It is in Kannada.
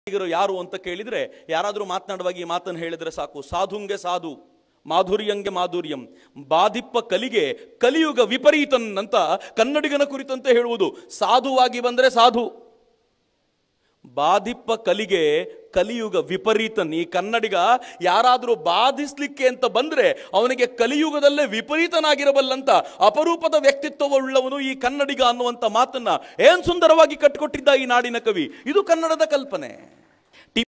ಕನ್ನಡಿಗರು ಯಾರು ಅಂತ ಕೇಳಿದ್ರೆ ಯಾರಾದರೂ ಮಾತನಾಡುವಾಗ ಈ ಮಾತನ್ನು ಹೇಳಿದ್ರೆ ಸಾಕು ಸಾಧುಂಗೆ ಸಾಧು ಮಾಧುರ್ಯಂಗೆ ಮಾಧುರ್ಯಂ ಬಾಧಿಪ್ಪ ಕಲಿಗೆ ಕಲಿಯುಗ ವಿಪರೀತನ್ ಅಂತ ಕನ್ನಡಿಗನ ಕುರಿತಂತೆ ಹೇಳುವುದು ಸಾಧುವಾಗಿ ಬಂದ್ರೆ ಸಾಧು ಬಾಧಿಪ್ಪ ಕಲಿಗೆ ಕಲಿಯುಗ ವಿಪರೀತನ್ ಈ ಕನ್ನಡಿಗ ಯಾರಾದರೂ ಬಾಧಿಸ್ಲಿಕ್ಕೆ ಅಂತ ಬಂದ್ರೆ ಅವನಿಗೆ ಕಲಿಯುಗದಲ್ಲೇ ವಿಪರೀತನಾಗಿರಬಲ್ಲಂತ ಅಪರೂಪದ ವ್ಯಕ್ತಿತ್ವವುಳ್ಳವನು ಈ ಕನ್ನಡಿಗ ಅನ್ನುವಂಥ ಮಾತನ್ನ ಏನ್ ಸುಂದರವಾಗಿ ಕಟ್ಟಿಕೊಟ್ಟಿದ್ದ ಈ ನಾಡಿನ ಕವಿ ಇದು ಕನ್ನಡದ ಕಲ್ಪನೆ